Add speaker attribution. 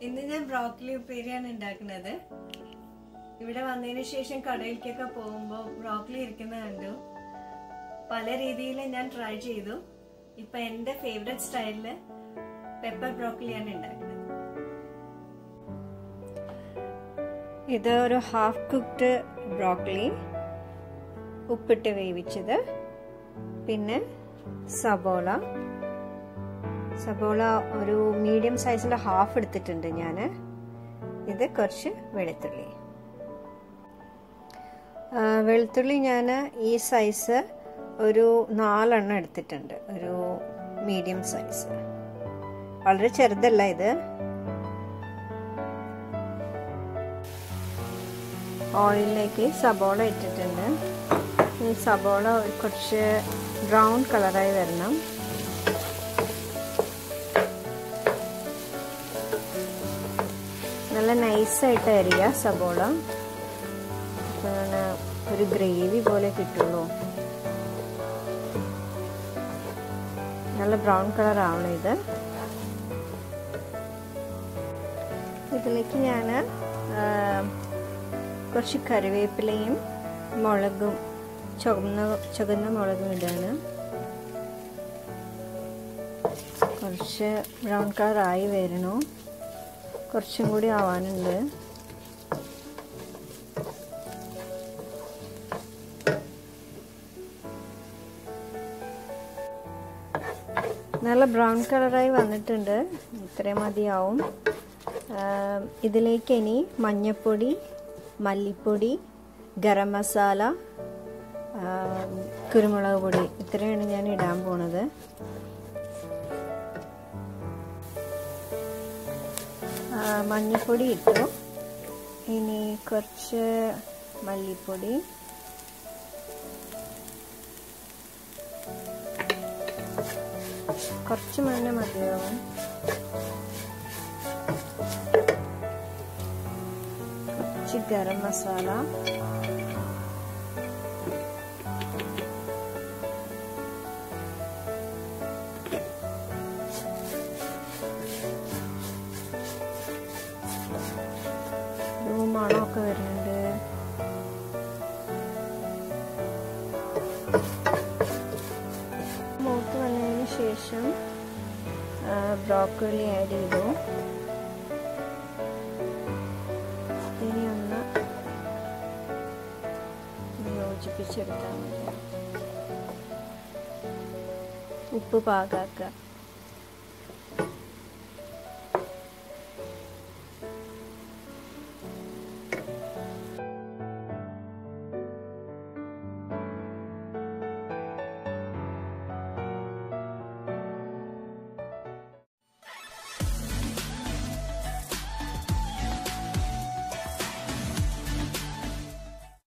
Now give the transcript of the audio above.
Speaker 1: ഇന്ന് ഞാൻ ബ്രോക്കലി ഉപ്പേരിയാണ് ഉണ്ടാക്കുന്നത് ഇവിടെ വന്നതിന് ശേഷം കടയിലേക്കൊക്കെ പോകുമ്പോൾ ബ്രോക്കലി ഇരിക്കുന്ന കണ്ടു പല രീതിയിൽ ഞാൻ ട്രൈ ചെയ്തു ഇപ്പൊ എന്റെ ഫേവറേറ്റ് സ്റ്റൈലില് പെപ്പർ ബ്രോക്കലിയാണ് ഉണ്ടാക്കുന്നത് ഇത് ഒരു ഹാഫ് കുക്ക്ഡ് ബ്രോക്കലി ഉപ്പിട്ട് വേവിച്ചത് പിന്നെ സബോള സബോള ഒരു മീഡിയം സൈസിന്റെ ഹാഫ് എടുത്തിട്ടുണ്ട് ഞാൻ ഇത് കുറച്ച് വെളുത്തുള്ളി വെളുത്തുള്ളി ഞാൻ ഈ സൈസ് ഒരു നാലെണ്ണം എടുത്തിട്ടുണ്ട് ഒരു മീഡിയം സൈസ് വളരെ ചെറുതല്ല ഇത് ഓയിലിലേക്ക് സബോള ഇട്ടിട്ടുണ്ട് ഈ സബോള കുറച്ച് ബ്രൗൺ കളറായി വരണം നല്ല നൈസായിട്ട് അരിയുക സബോള അപ്പോൾ ഒരു ഗ്രേവി പോലെ കിട്ടുള്ളൂ നല്ല ബ്രൗൺ കളർ ആവണം ഇത് ഇതിലേക്ക് ഞാൻ കുറച്ച് കറിവേപ്പിലയും മുളകും ചുവന്ന ചുവന്ന മുളകും ഇടാണ് കുറച്ച് ബ്രൗൺ കളർ ആയി വരണു കുറച്ചും കൂടി ആവാനുണ്ട് നല്ല ബ്രൗൺ കളറായി വന്നിട്ടുണ്ട് ഇത്രയും മതിയാവും ഇതിലേക്ക് ഇനി മഞ്ഞൾപ്പൊടി മല്ലിപ്പൊടി ഗരം മസാല കുരുമുളക് പൊടി ഇത്രയാണ് ഞാൻ ഇടാൻ പോണത് മഞ്ഞൾപ്പൊടി ഇട്ടു ഇനി കുറച്ച് മല്ലിപ്പൊടി കുറച്ച് മഞ്ഞ മതിയാവും കുറച്ച് ഗരം മസാല മണമൊക്കെ വരുന്നുണ്ട് മൂത്ത് വന്നതിന് ശേഷം ബ്രോക്കോളി ആഡ് ചെയ്തു ഇനി ഒന്ന് യോജിപ്പിച്ചെടുത്താൽ മതി ഉപ്പ് പാകാക്കുക